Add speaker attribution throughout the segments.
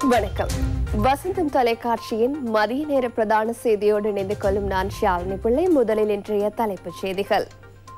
Speaker 1: வணக்கம் வசந்தம் தொலைக்காட்சியின் மதிய நேர பிரதான செய்தியோடு இணைந்து கொள்ளும் நான் ஷாலினி பிள்ளை முதலில் இன்றைய தலைப்புச் செய்திகள்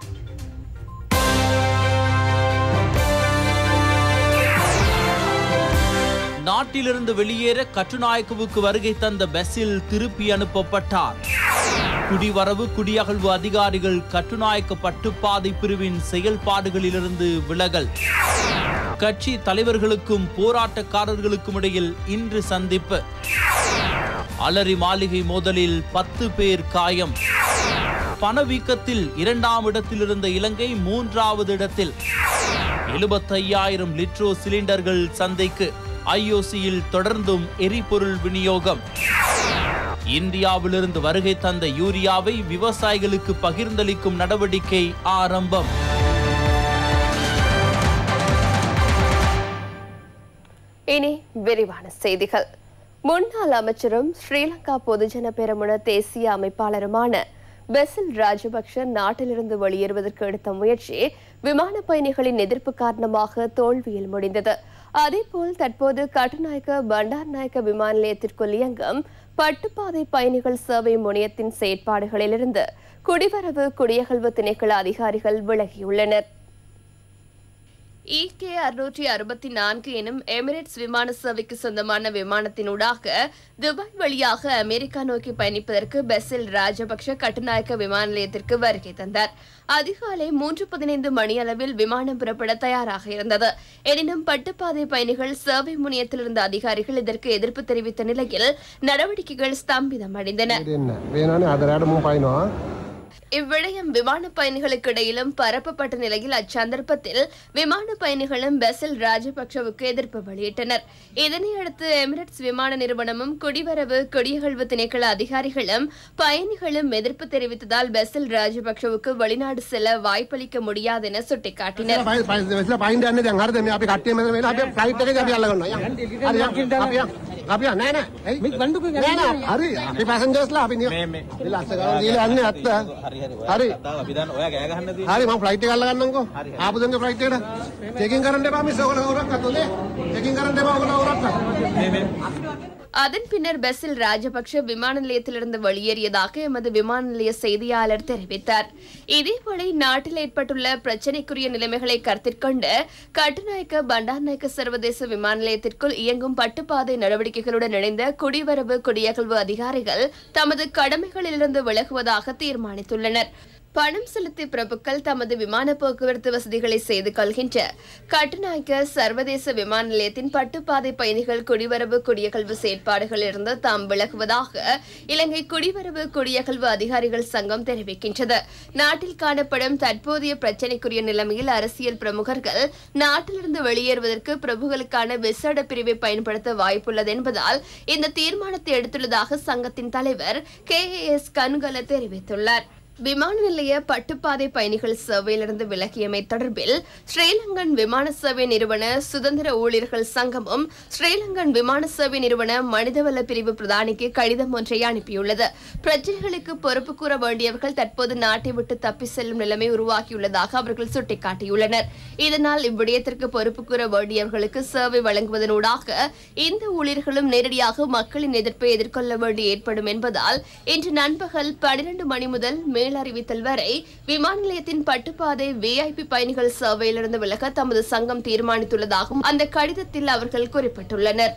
Speaker 2: நாட்டிலிருந்து வெளியேற கட்டுநாயக்கவுக்கு வருகை தந்த பஸ்ஸில் திருப்பி அனுப்பப்பட்டார் குடிவரவு குடியகழ்வு அதிகாரிகள் கட்டுநாயக்க பட்டுப்பாதை பிரிவின் செயல்பாடுகளிலிருந்து விலகல் கட்சி தலைவர்களுக்கும் போராட்டக்காரர்களுக்கும் இடையில் இன்று சந்திப்பு அலரி மாளிகை மோதலில் பத்து பேர் காயம் பணவீக்கத்தில் இரண்டாம் இடத்தில் இருந்த இலங்கை மூன்றாவது இடத்தில் எழுபத்தையாயிரம் லிட்ரோ சிலிண்டர்கள் சந்தைக்கு ஐஓசியில் தொடர்ந்தும் எரிபொருள் விநியோகம் இந்தியாவிலிருந்து வருகை தந்த யூரியாவை விவசாயிகளுக்கு பகிர்ந்தளிக்கும் நடவடிக்கை ஆரம்பம்
Speaker 1: இனி விரிவான செய்திகள் முன்னாள் அமைச்சரும் ஸ்ரீலங்கா பொதுஜன பெரமுன தேசிய அமைப்பாளருமான பெசில் ராஜபக்ஷ நாட்டிலிருந்து வெளியேறுவதற்கு எடுத்த முயற்சி விமான பயணிகளின் எதிர்ப்பு காரணமாக தோல்வியில் முடிந்தது அதேபோல் தற்போது கட்டுநாயக்க பண்டார் நாயக்க விமான நிலையத்திற்குள் இயங்கும் பட்டுப்பாதை பயணிகள் சேவை முனையத்தின் செயற்பாடுகளிலிருந்து குடிவரவு குடியகழ்வு திணைக்கள அதிகாரிகள் விலகியுள்ளனர் இகே அறுநூற்றி அறுபத்தி நான்கு எனும் எமிரேட்ஸ் விமான சேவைக்கு சொந்தமான விமானத்தினூடாக துபாய் வழியாக அமெரிக்கா நோக்கி பயணிப்பதற்கு பெசில் ராஜபக்ஷ கட்டுநாயக்க விமான நிலையத்திற்கு வருகை தந்தார் அதிகாலை மூன்று பதினைந்து மணியளவில் விமானம் புறப்பட தயாராக இருந்தது எனினும் பட்டுப்பாதை பயணிகள் சேவை முனையத்தில் இருந்த அதிகாரிகள் இதற்கு எதிர்ப்பு தெரிவித்த நிலையில் நடவடிக்கைகள் ஸ்தம்பிதம் அடைந்தன
Speaker 3: இது என்ன வேணான்னு அதர் இடமும் பயணம்
Speaker 1: இவ்விடயம் விமான பயணிகளுக்கு இடையிலும் பரப்பப்பட்ட நிலையில் அச்சந்தர்ப்பத்தில் விமான பயணிகளும் பெசில் ராஜபக்சவுக்கு எதிர்ப்பு வெளியிட்டனர் இதனையடுத்து எமிரேட்ஸ் விமான நிறுவனமும் குடிவரவு குடியகழ்வு திணைக்கள அதிகாரிகளும் பயணிகளும் எதிர்ப்பு தெரிவித்ததால் பெசில் ராஜபக்சவுக்கு வெளிநாடு செல்ல வாய்ப்பளிக்க முடியாது என சுட்டிக்காட்டினர்
Speaker 3: වෙස්ල පයින්ට යන්න දැන් හරිද මේ අපි කට්ටිය මෙතන වෙලා අපි ෆ්ලයිට් එකේ අපි අල්ලගන්නවා යන්න. හරි යන්න. අපි යන්න. අපි යන්න. නෑ නෑ. ඇයි? නෑ නෑ. හරි. අපි පැසෙන්ජර්ස්ලා අපි නිය. මේ ලස්ස ගන්න දීලා යන්නේ ඇත්ත. හරි.
Speaker 4: අපි දැන් ඔයා ගෑ ගහන්න තියෙන්නේ.
Speaker 3: හරි මම ෆ්ලයිට් එක අල්ලගන්නම්කෝ. ආපු දෙන්න ෆ්ලයිට් එකට. චෙකින් කරන්න එපා මිස් ඔයගොල්ලෝ කවුරක් අතෝලේ. චෙකින් කරන්න එපා ඔයගොල්ලෝ කවුරක් අත.
Speaker 1: அதன் பின்னர் பெசில் ராஜபக்ஷ விமான நிலையத்திலிருந்து வெளியேறியதாக எமது விமான நிலைய செய்தியாளர் தெரிவித்தார் இதேவேளை நாட்டில் ஏற்பட்டுள்ள பிரச்சினைக்குரிய நிலைமைகளை கருத்திற்கொண்டு கட்டுநாயக்க பண்டார்நாயக்க சர்வதேச விமான நிலையத்திற்குள் இயங்கும் பட்டுப்பாதை நடவடிக்கைகளுடன் இணைந்த குடிவரவு குடியகழ்வு அதிகாரிகள் தமது கடமைகளிலிருந்து விலகுவதாக தீர்மானித்துள்ளனர் பணம் செலுத்திய பிரபுக்கள் தமது விமான போக்குவரத்து வசதிகளை செய்து கொள்கின்ற கட்டுநாயக்க சர்வதேச விமான நிலையத்தின் பட்டுப்பாதை பயணிகள் குடிவரவு குடியகழ்வு செயற்பாடுகளில் இருந்து தாம் விலகுவதாக இலங்கை குடிவரவு குடியகழ்வு அதிகாரிகள் சங்கம் தெரிவிக்கின்றது நாட்டில் காணப்படும் தற்போதைய பிரச்சினைக்குரிய நிலைமையில் அரசியல் பிரமுகர்கள் நாட்டிலிருந்து வெளியேறுவதற்கு பிரபுகளுக்கான விசேட பிரிவை பயன்படுத்த வாய்ப்புள்ளது என்பதால் இந்த தீர்மானத்தை எடுத்துள்ளதாக சங்கத்தின் தலைவர் கே எஸ் கன்கல தெரிவித்துள்ளார் விமான நிலைய பட்டுப்பாதை பயணிகள் சேவையிலிருந்து விலகியமை தொடர்பில் ஸ்ரீலங்கன் விமான சேவை நிறுவன சுதந்திர ஊழியர்கள் சங்கமும் ஸ்ரீலங்கன் விமான சேவை நிறுவன மனிதவள பிரிவு பிரதானிக்கு கடிதம் ஒன்றை அனுப்பியுள்ளது பிரச்சனைகளுக்கு பொறுப்பு கூற வேண்டியவர்கள் தற்போது நாட்டை விட்டு தப்பி செல்லும் நிலைமை உருவாக்கியுள்ளதாக அவர்கள் சுட்டிக்காட்டியுள்ளனர் இதனால் இவ்விடயத்திற்கு பொறுப்பு கூற வேண்டியவர்களுக்கு சேவை வழங்குவதனூடாக இந்த ஊழியர்களும் நேரடியாக மக்களின் எதிர்ப்பை எதிர்கொள்ள வேண்டி ஏற்படும் என்பதால் இன்று நண்பகல் பனிரெண்டு மணி முதல் மேலறிவித்தல் வரை விமான நிலையத்தின் பட்டுப்பாதை விஐபி பயணிகள் சேவையிலிருந்து விலக தமது சங்கம் தீர்மானித்துள்ளதாகவும் அந்த கடிதத்தில் அவர்கள் குறிப்பிட்டுள்ளனர்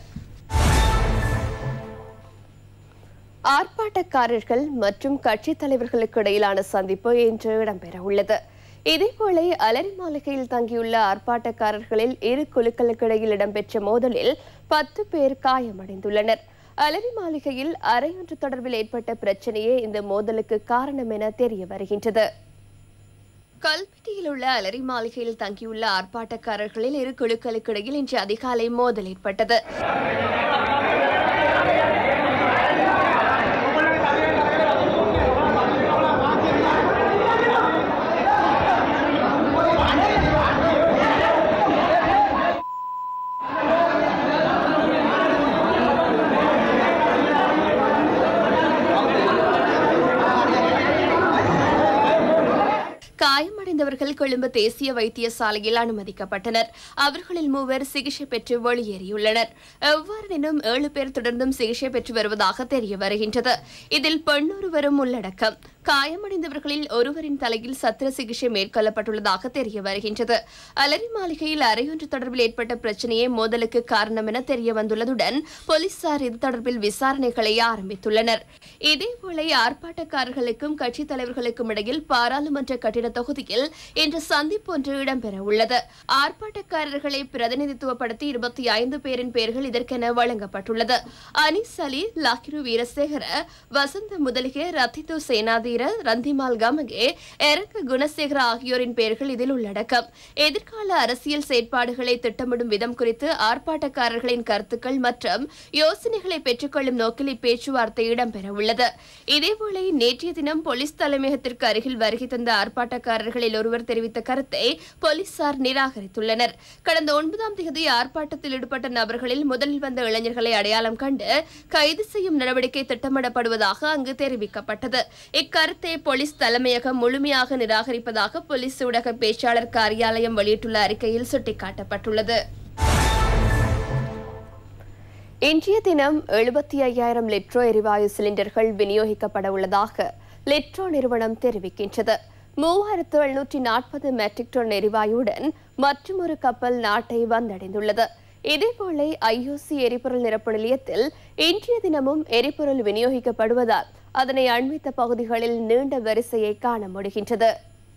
Speaker 1: ஆர்ப்பாட்டக்காரர்கள் மற்றும் கட்சித் தலைவர்களுக்கு இடையிலான சந்திப்பு இன்று இடம்பெற உள்ளது இதேபோல அலரி மாளிகையில் தங்கியுள்ள ஆர்ப்பாட்டக்காரர்களில் இரு குழுக்களுக்கு இடையில் இடம்பெற்ற மோதலில் பத்து பேர் காயமடைந்துள்ளனர் அலரி மாளிகையில் அறையொன்று தொடர்பில் ஏற்பட்ட பிரச்சனையே இந்த மோதலுக்கு காரணம் என தெரிய வருகின்றது கல்பெட்டியில் உள்ள அலரி மாளிகையில் தங்கியுள்ள ஆர்ப்பாட்டக்காரர்களில் இரு குழுக்களுக்கு இடையில் இன்று அதிகாலை மோதல் ஏற்பட்டது காயமடைந்தவர்கள் நீர்கொழும்பு தேசிய வைத்தியசாலையில் அனுமதிக்கப்பட்டனர் அவர்களில் மூவர் சிகிச்சை பெற்று வெளியேறியுள்ளனர் எவ்வாறெனினும் ஏழு பேர் தொடர்ந்தும் சிகிச்சை பெற்று வருவதாக தெரிய வருகின்றது இதில் பெண்ணொருவரும் உள்ளடக்கம் காயமடைந்தவர்களில் ஒருவரின் தலையில் சத்திர சிகிச்சை மேற்கொள்ளப்பட்டுள்ளதாக தெரிய வருகின்றது அலரி மாளிகையில் அறையொன்று தொடர்பில் ஏற்பட்ட பிரச்சனையே மோதலுக்கு காரணம் என தெரிய வந்துள்ளதுடன் போலீசார் இது தொடர்பில் விசாரணைகளை ஆரம்பித்துள்ளனர் இதேபோல ஆர்ப்பாட்டக்காரர்களுக்கும் கட்சித் தலைவர்களுக்கும் இடையில் பாராளுமன்ற கட்டிட தொகுதியில் இன்று சந்திப்பு ஒன்று இடம்பெற உள்ளது ஆர்ப்பாட்டக்காரர்களை பிரதிநிதித்துவப்படுத்தி இருபத்தி ஐந்து பேரின் பெயர்கள் இதற்கென வழங்கப்பட்டுள்ளது அனிஸ் அலி லாக்கிரு வீரசேகர வசந்த முதலிகே ரத்தித்து சேனாதீர ரந்திமால் கமகே எரக்க குணசேகர ஆகியோரின் பெயர்கள் இதில் உள்ளடக்கம் எதிர்கால அரசியல் செயற்பாடுகளை திட்டமிடும் விதம் குறித்து ஆர்ப்பாட்டக்காரர்களின் கருத்துக்கள் மற்றும் யோசனைகளை பெற்றுக்கொள்ளும் நோக்கில் இப்பேச்சுவார்த்தை இடம்பெற உள்ளது இதேபோல நேற்றைய தினம் போலீஸ் தலைமையகத்திற்கு அருகில் வருகை தந்த ஆர்ப்பாட்டக்காரர்களில் ஒருவர் தெரிவித்த கருத்தை போலீசார் நிராகரித்துள்ளனர் கடந்த ஒன்பதாம் தேதி ஆர்ப்பாட்டத்தில் ஈடுபட்ட நபர்களில் முதலில் வந்த இளைஞர்களை அடையாளம் கண்டு கைது செய்யும் நடவடிக்கை திட்டமிடப்படுவதாக அங்கு தெரிவிக்கப்பட்டது இக்கருத்தை போலீஸ் தலைமையகம் முழுமையாக நிராகரிப்பதாக போலீஸ் ஊடக பேச்சாளர் காரியாலயம் வெளியிட்டுள்ள அறிக்கையில் சுட்டிக்காட்டப்பட்டுள்ளது இன்றைய தினம் எழுபத்தி ஐயாயிரம் லிட்ரோ எரிவாயு சிலிண்டர்கள் விநியோகிக்கப்பட உள்ளதாக லிட்ரோ நிறுவனம் தெரிவிக்கின்றது மூவாயிரத்து எழுநூற்றி நாற்பது மெட்ரிக் டன் எரிவாயுடன் மற்றொரு கப்பல் நாட்டை வந்தடைந்துள்ளது இதேபோல ஐஓசி எரிபொருள் நிரப்பு நிலையத்தில் இன்றைய தினமும் எரிபொருள் விநியோகிக்கப்படுவதால் அதனை அண்மித்த பகுதிகளில் நீண்ட வரிசையை காண முடிகின்றது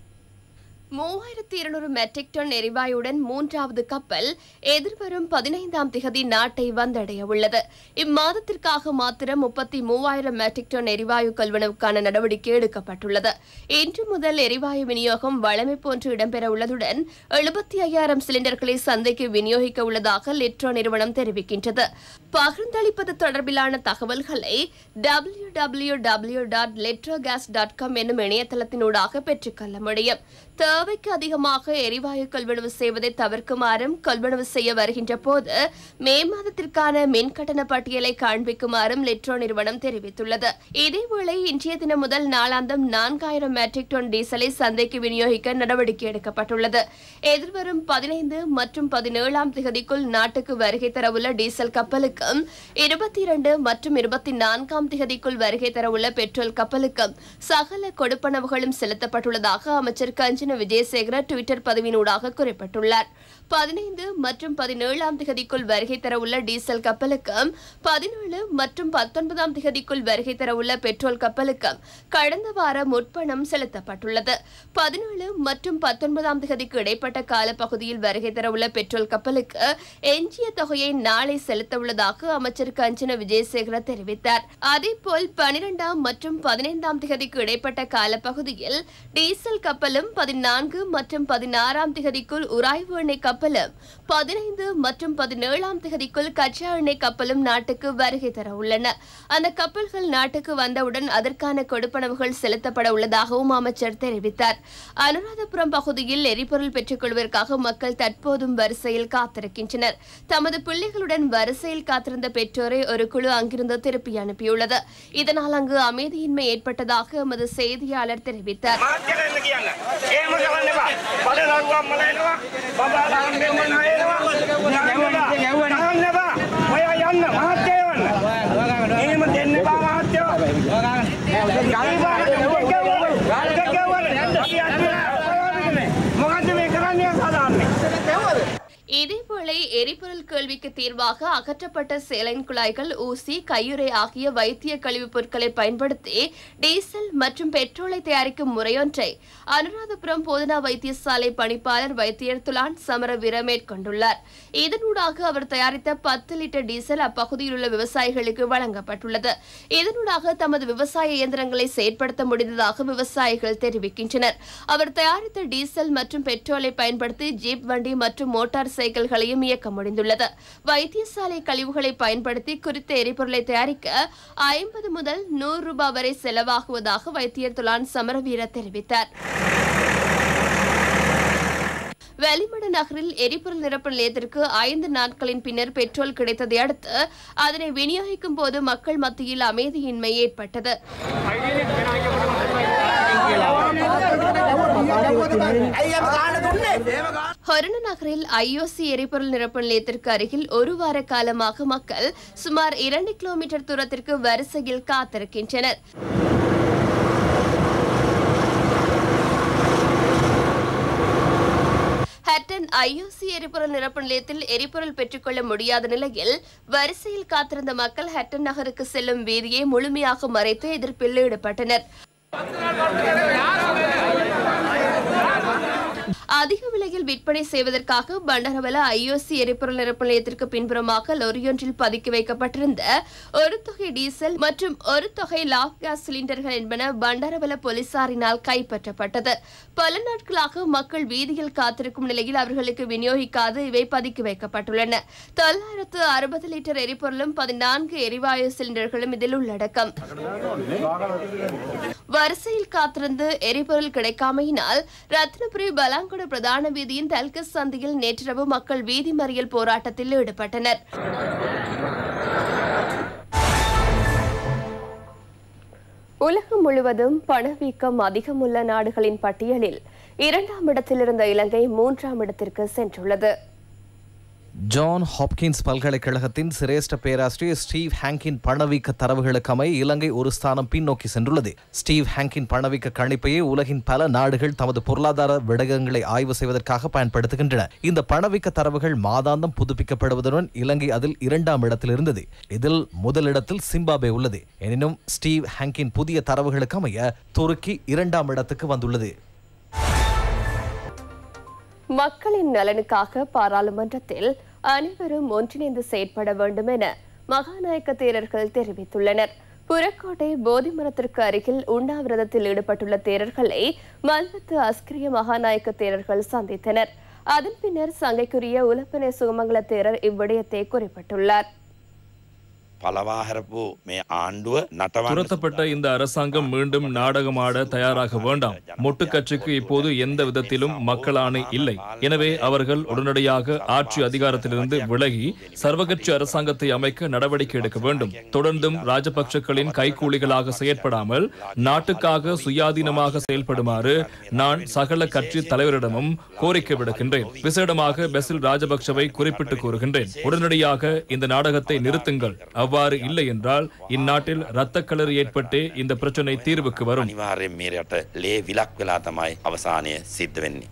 Speaker 1: மூவாயிரத்தி இருநூறு மெட்ரிக் டன் எரிவாயுடன் மூன்றாவது கப்பல் எதிர்வரும் பதினைந்தாம் திகதி நாட்டை வந்தடைய உள்ளது இம்மாதத்திற்காக மாத்திரம் முப்பத்தி மூவாயிரம் மெட்ரிக் டன் எரிவாயு கொள்வனவுக்கான நடவடிக்கை எடுக்கப்பட்டுள்ளது இன்று முதல் எரிவாயு விநியோகம் வழமை போன்று இடம்பெற உள்ளதுடன் எழுபத்தி ஐயாயிரம் சிலிண்டர்களை சந்தைக்கு விநியோகிக்க உள்ளதாக லிட்ரோ நிறுவனம் தெரிவிக்கின்றது பகிர்ந்தளிப்பது தொடர்பிலான தகவல்களை W W W dot Litro gas dot com என்னும் இணையதளத்தினூடாக பெற்றுக்கொள்ள முடியும் தேவைக்கு அதிகமாக எரிவாயு கொள்வனவு செய்வதை தவிர்க்குமாறும் கொள்வனவு செய்ய வருகின்ற போது மே மாதத்திற்கான மின் கட்டண பட்டியலை காண்பிக்குமாறும் லிட்ரோ நிறுவனம் தெரிவித்துள்ளது இதேவேளை இன்றைய தினம் முதல் நாளாந்தம் நான்காயிரம் மெட்ரிக் டன் டீசலை சந்தைக்கு விநியோகிக்க நடவடிக்கை எடுக்கப்பட்டுள்ளது எதிர்வரும் பதினைந்து மற்றும் பதினேழாம் திகதிக்குள் நாட்டுக்கு வருகை தரவுள்ள டீசல் கப்பலுக்கும் இருபத்தி இரண்டு மற்றும் இருபத்தி நான்காம் திகதிக்குள் வருகை தரவுள்ள பெட்ரோல் கப்பலுக்கும் சகல கொடுப்பனவுகளும் செலுத்தப்பட்டுள்ளதாக அமைச்சர் கஞ்சன விஜயசேகர டுவிட்டர் பதிவினூடாக குறிப்பிட்டுள்ளார் பதினைந்து மற்றும் பதினேழாம் திகதிக்குள் வருகை தரவுள்ள டீசல் கப்பலுக்கும் பதினேழு மற்றும் பத்தொன்பதாம் திகதிக்குள் வருகை தரவுள்ள பெட்ரோல் கப்பலுக்கும் கடந்த வாரம் முற்பணம் செலுத்தப்பட்டுள்ளது பதினேழு மற்றும் பத்தொன்பதாம் திகதிக்கு இடைப்பட்ட காலப்பகுதியில் வருகை தரவுள்ள பெட்ரோல் கப்பலுக்கு எஞ்சிய தொகையை நாளை செலுத்த உள்ளதாக அமைச்சர் கஞ்சன விஜயசேகர தெரிவித்தார் அதேபோல் பனிரெண்டாம் மற்றும் பதினைந்தாம் திகதிக்கு இடைப்பட்ட காலப்பகுதியில் டீசல் கப்பலும் பதினான்கு மற்றும் பதினாறாம் திகதிக்குள் உராய்வு எண்ணெய் கப்பலும் பதினைந்து மற்றும் பதினேழாம் திகதிக்குள் கச்சா எண்ணெய் கப்பலும் நாட்டுக்கு வருகை தர உள்ளன அந்த கப்பல்கள் நாட்டுக்கு வந்தவுடன் அதற்கான கொடுப்பனவுகள் செலுத்தப்பட உள்ளதாகவும் அமைச்சர் தெரிவித்தார் அனுராதபுரம் பகுதியில் எரிபொருள் பெற்றுக் கொள்வதற்காக மக்கள் தற்போதும் வரிசையில் காத்திருக்கின்றனர் தமது பிள்ளைகளுடன் வரிசையில் காத்திருந்த பெற்றோரை ஒரு குழு அங்கிருந்து திருப்பி அனுப்பியுள்ளது இதனால் அங்கு அமைதியின்மை ஏற்பட்டதாக எமது செய்தியாளர் தெரிவித்தார்
Speaker 4: මාර්කයට එන්න කියන්න. එහෙම කරන්න එපා. බඩ දරුවා මල එනවා. බබා දාන්න මෙන්න එනවා. දාන්න එපා. ඔයා යන්න මහත්තයා යන්න. එහෙම දෙන්න එපා මහත්තයෝ. මොකද්ද මේ කරන්නේ සාධාරණේ?
Speaker 1: இதேபோல எரிபொருள் கேள்விக்கு தீர்வாக அகற்றப்பட்ட சேலைன் குழாய்கள் ஊசி கையுறை ஆகிய வைத்திய கழிவுப் பொருட்களை பயன்படுத்தி டீசல் மற்றும் பெட்ரோலை தயாரிக்கும் முறையொன்றை அனுராதபுரம் போதனா வைத்தியசாலை பணிப்பாளர் வைத்தியர் துலான் சமரவீர மேற்கொண்டுள்ளார் இதனூடாக அவர் தயாரித்த பத்து லிட்டர் டீசல் அப்பகுதியில் உள்ள விவசாயிகளுக்கு வழங்கப்பட்டுள்ளது இதனூடாக தமது விவசாய இயந்திரங்களை செயற்படுத்த முடிந்ததாக விவசாயிகள் தெரிவிக்கின்றனர் அவர் தயாரித்த டீசல் மற்றும் பெட்ரோலை பயன்படுத்தி ஜீப் வண்டி மற்றும் மோட்டார் சைக்கிள்களையும் இயக்க முடிந்துள்ளது வைத்தியசாலை கழிவுகளை பயன்படுத்தி குறித்த எரிபொருளை தயாரிக்க ஐம்பது முதல் நூறு ரூபாய் வரை செலவாகுவதாக வைத்தியர் துலான் சமரவீர தெரிவித்தார் வெளிமடு நகரில் எரிபொருள் நிரப்பு நிலையத்திற்கு ஐந்து நாட்களின் பின்னர் பெட்ரோல் கிடைத்ததை அடுத்து அதனை விநியோகிக்கும் போது மக்கள் மத்தியில் அமைதியின்மை ஏற்பட்டது ஹொரண நகரில் ஐஓசி எரிபொருள் நிரப்பு நிலையத்திற்கு அருகில் ஒரு வார காலமாக மக்கள் சுமார் இரண்டு கிலோமீட்டர் தூரத்திற்கு வரிசையில் காத்திருக்கின்றனர் ஹட்டன் ஐஓசி எரிபொருள் நிரப்பு நிலையத்தில் எரிபொருள் பெற்றுக்கொள்ள முடியாத நிலையில் வரிசையில் காத்திருந்த மக்கள் ஹட்டன் நகருக்கு செல்லும் வீதியை முழுமையாக மறைத்து எதிர்ப்பில் ஈடுபட்டனர் அதிக விலையில் விற்பனை செய்வதற்காக பண்டரவல ஐஓசி எரிபொருள் நிரப்பு நிலையத்திற்கு பின்புறமாக லொரியொன்றில் பதுக்கி வைக்கப்பட்டிருந்த ஒரு தொகை டீசல் மற்றும் ஒரு தொகை லாப் கேஸ் சிலிண்டர்கள் என்பன பண்டரவல போலீசாரினால் கைப்பற்றப்பட்டது பல நாட்களாக மக்கள் வீதியில் காத்திருக்கும் நிலையில் அவர்களுக்கு விநியோகிக்காது இவை பதுக்கி வைக்கப்பட்டுள்ளன தொள்ளாயிரத்து அறுபது லிட்டர் எரிபொருளும் பதினான்கு எரிவாயு சிலிண்டர்களும் இதில் உள்ளடக்கம் வரிசையில் காத்திருந்து எரிபொருள் கிடைக்காமையினால் ரத்னபுரி பலாங்குட பிரதான வீதியின் தல்கஸ் சந்தியில் நேற்றிரவு மக்கள் வீதி மறியல் போராட்டத்தில் ஈடுபட்டனர் உலகம் முழுவதும் பணவீக்கம் அதிகமுள்ள நாடுகளின் பட்டியலில் இரண்டாம் இடத்தில் இருந்த இலங்கை மூன்றாம் இடத்திற்கு சென்றுள்ளது
Speaker 5: ஜான் ஹாப்கின்ஸ் பல்கலைக்கழகத்தின் சிரேஷ்ட பேராசிரியர் ஸ்டீவ் ஹேங்கின் பணவீக்க தரவுகளுக்கு அமைய இலங்கை ஒரு ஸ்தானம் பின்னோக்கி சென்றுள்ளது ஸ்டீவ் ஹேங்கின் பணவீக்க கணிப்பையே உலகின் பல நாடுகள் தமது பொருளாதார விடயங்களை ஆய்வு செய்வதற்காக பயன்படுத்துகின்றன இந்த பணவீக்க தரவுகள் மாதாந்தம் புதுப்பிக்கப்படுவதுடன் இலங்கை அதில் இரண்டாம் இடத்தில் இருந்தது இதில் முதலிடத்தில் சிம்பாபே உள்ளது எனினும் ஸ்டீவ் ஹேங்கின் புதிய தரவுகளுக்கு அமைய துருக்கி இரண்டாம் இடத்துக்கு வந்துள்ளது
Speaker 1: மக்களின் நலனுக்காக பாராளுமன்றத்தில் அனைவரும் ஒன்றிணைந்து செயற்பட வேண்டும் என மகாநாயக்க தேரர்கள் தெரிவித்துள்ளனர் புறக்கோட்டை போதிமரத்திற்கு அருகில் உண்ணாவிரதத்தில் ஈடுபட்டுள்ள தேரர்களை மல்வத்து அஸ்கிரிய மகாநாயக்க தேரர்கள் சந்தித்தனர் அதன் பின்னர் சங்கைக்குரிய உலப்பனை சுகமங்கல தேரர் இவ்விடயத்தை குறிப்பிட்டுள்ளார்
Speaker 6: පලවා හැරපු මේ ආණ්ඩුව නටවන්න
Speaker 7: துரத்தப்பட்ட இந்த அரசாங்கம் மீண்டும் நாடகமாட தயாராக வேண்டாம் மொட்டு கட்சிக்கு இப்போது எந்த விதத்திலும் மக்களாணை இல்லை எனவே அவர்கள் உடனடியாக ஆட்சி அதிகாரத்திலிருந்து விலகி சர்வகட்சி அரசாங்கத்தை அமைக்க நடவடிக்கை எடுக்க வேண்டும் தொடர்ந்தும் ராஜபக்சக்களின் கைக்கூலிகளாக செயற்படாமல் நாட்டுக்காக சுயாதீனமாக செயல்படுமாறு நான் சகல கட்சி தலைவரிடமும் கோரிக்கை விடுக்கின்றேன் விசேடமாக பெசில் ராஜபக்சவை குறிப்பிட்டு கூறுகின்றேன் உடனடியாக இந்த நாடகத்தை நிறுத்துங்கள் அவ்வாறு இல்லை என்றால் இந்நாட்டில் இரத்த களறு ஏற்பட்டே இந்த பிரச்சனை தீர்வுக்கு வரும்
Speaker 6: අනිවාර්යෙන් මේ රට ලේ විලක් වෙලා තමයි අවසානය සිද්ධ වෙන්නේ.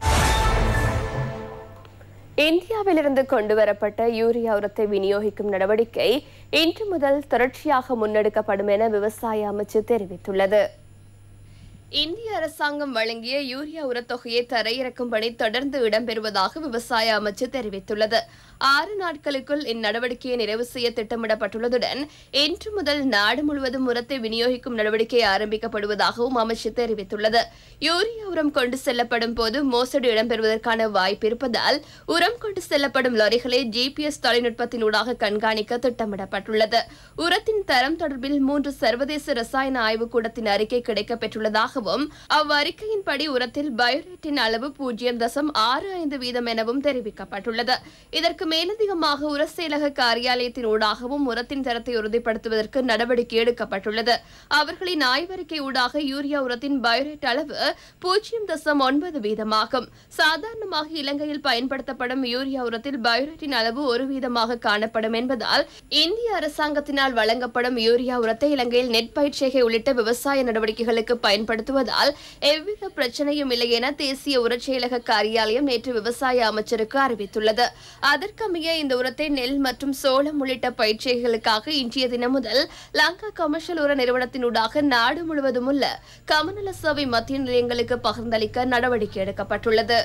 Speaker 1: இந்தியாவிலிருந்து கொண்டுவரப்பட்ட யூரியா உரத்தை விநியோகிக்கும் நடவடிக்கை இன்று முதல் தொடர்ச்சியாக முன்னெடுக்கப்படும் என விவசாய அமைச்சு தெரிவித்துள்ளது இந்திய அரசாங்கம் வழங்கிய யூரியா உரத்தொகையை தரையிறக்கும் பணி தொடர்ந்து இடம்பெறுவதாக விவசாய அமைச்சு தெரிவித்துள்ளது ஆறு நாட்களுக்குள் இந்நடவடிக்கையை நிறைவு செய்ய திட்டமிடப்பட்டுள்ளதுடன் இன்று முதல் நாடு முழுவதும் உரத்தை விநியோகிக்கும் நடவடிக்கை ஆரம்பிக்கப்படுவதாகவும் அமைச்சு தெரிவித்துள்ளது யூரியா உரம் கொண்டு செல்லப்படும் போது மோசடி இடம்பெறுவதற்கான வாய்ப்பு இருப்பதால் உரம் கொண்டு செல்லப்படும் லாரிகளை ஜிபிஎஸ் தொழில்நுட்பத்தினூடாக கண்காணிக்க திட்டமிடப்பட்டுள்ளது உரத்தின் தரம் தொடர்பில் மூன்று சர்வதேச ரசாயன ஆய்வுக்கூடத்தின் அறிக்கை கிடைக்கப்பெற்றுள்ளதாகவும் அவ்வறிக்கையின்படி உரத்தில் பயோரேட்டின் அளவு பூஜ்ஜியம் தசம் ஆறு ஐந்து வீதம் எனவும் தெரிவிக்கப்பட்டுள்ளது இதற்கு மேலதிகமாக உர செயலக காரியாலயத்தின் ஊடாகவும் உரத்தின் தரத்தை உறுதிப்படுத்துவதற்கு நடவடிக்கை எடுக்கப்பட்டுள்ளது அவர்களின் ஆய்வறிக்கை ஊடாக யூரியா உரத்தின் பயோரேட் அளவு பூஜ்ஜியம் தசம் ஒன்பது வீதமாகும் சாதாரணமாக இலங்கையில் பயன்படுத்தப்படும் யூரியா உரத்தில் பயோரேட்டின் அளவு ஒரு வீதமாக காணப்படும் என்பதால் இந்திய அரசாங்கத்தினால் வழங்கப்படும் யூரியா உரத்தை இலங்கையில் நெட் பயிற்சிகை உள்ளிட்ட விவசாய நடவடிக்கைகளுக்கு பயன்படுத்துவதால் எவ்வித பிரச்சனையும் இல்லை என தேசிய உரச் செயலக காரியாலயம் நேற்று விவசாய அமைச்சருக்கு அறிவித்துள்ளது அதற்கமைய இந்த உரத்தை நெல் மற்றும் சோளம் உள்ளிட்ட பயிற்சிகளுக்காக இன்றைய தினம் முதல் லங்கா கமர்ஷியல் உர நிறுவனத்தினூடாக நாடு முழுவதும் உள்ள கமநல சேவை மத்திய நிலையங்களுக்கு பகிர்ந்தளிக்க நடவடிக்கை எடுக்கப்பட்டுள்ளது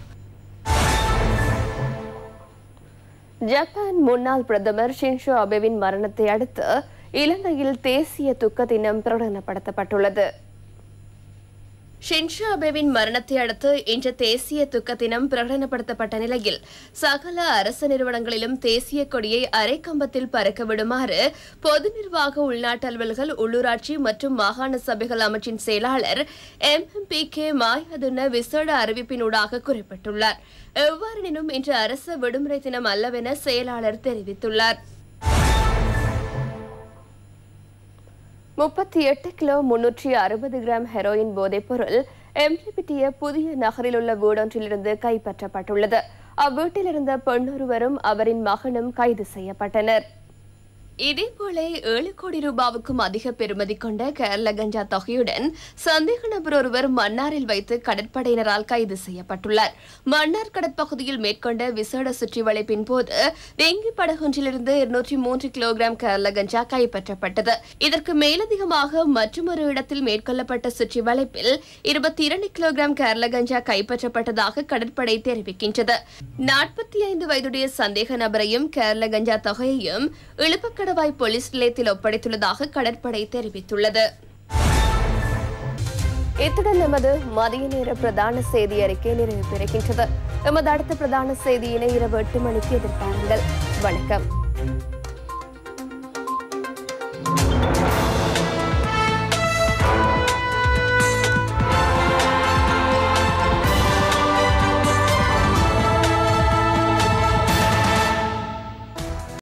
Speaker 1: ஜப்பான் முன்னாள் பிரதமர் ஷின்ஷோ அபேவின் மரணத்தை அடுத்து இலங்கையில் தேசிய துக்க தினம் பிரகடனப்படுத்தப்பட்டுள்ளது ஷின்ஷோ அபேவின் மரணத்தை அடுத்து இன்று தேசிய துக்க தினம் பிரகடனப்படுத்தப்பட்ட நிலையில் சகல அரசு நிறுவனங்களிலும் தேசிய கொடியை அரைக்கம்பத்தில் பறக்க விடுமாறு பொது நிர்வாக உள்நாட்டு அலுவல்கள் உள்ளூராட்சி மற்றும் மாகாண சபைகள் அமைச்சின் செயலாளர் எம் பி கே மாயாதுன விசேட அறிவிப்பினூடாக குறிப்பிட்டுள்ளார் எவ்வாறெனினும் இன்று அரசு விடுமுறை தினம் அல்லவென செயலாளர் தெரிவித்துள்ளார் முப்பத்தி எட்டு கிலோ முன்னூற்றி அறுபது கிராம் ஹெரோயின் போதைப்பொருள் எம்லிபிட்டிய புதிய நகரில் உள்ள வீடொன்றிலிருந்து கைப்பற்றப்பட்டுள்ளது அவ்வீட்டில் இருந்த பெண்ணொருவரும் அவரின் மகனும் கைது செய்யப்பட்டனர் இதேபோல ஏழு கோடி ரூபாவுக்கும் அதிக பெறுமதி கொண்ட கேரள கஞ்சா தொகையுடன் சந்தேக நபர் ஒருவர் மன்னாரில் வைத்து கடற்படையினரால் கைது செய்யப்பட்டுள்ளார் மன்னார் கடற்பகுதியில் மேற்கொண்ட விசேட சுற்றி வளைப்பின் போது டெங்கி படகொன்றிலிருந்து இருநூற்றி மூன்று கிலோகிராம் கேரள கஞ்சா கைப்பற்றப்பட்டது இதற்கு மேலதிகமாக மற்றொரு இடத்தில் மேற்கொள்ளப்பட்ட சுற்றி வளைப்பில் இருபத்தி இரண்டு கிலோகிராம் கேரள கஞ்சா கைப்பற்றப்பட்டதாக கடற்படை தெரிவிக்கின்றது நாற்பத்தி ஐந்து வயதுடைய சந்தேக நபரையும் கேரள கஞ்சா தொகையையும் இழுப்பக்கடவாய் போலீஸ் நிலையத்தில் ஒப்படைத்துள்ளதாக கடற்படை தெரிவித்துள்ளது இத்துடன் நமது மதிய நேர பிரதான செய்தி அறிக்கை நிறைவு பெறுகின்றது எமது அடுத்த பிரதான செய்தியினை இரவு எட்டு மணிக்கு எதிர்பாருங்கள் வணக்கம்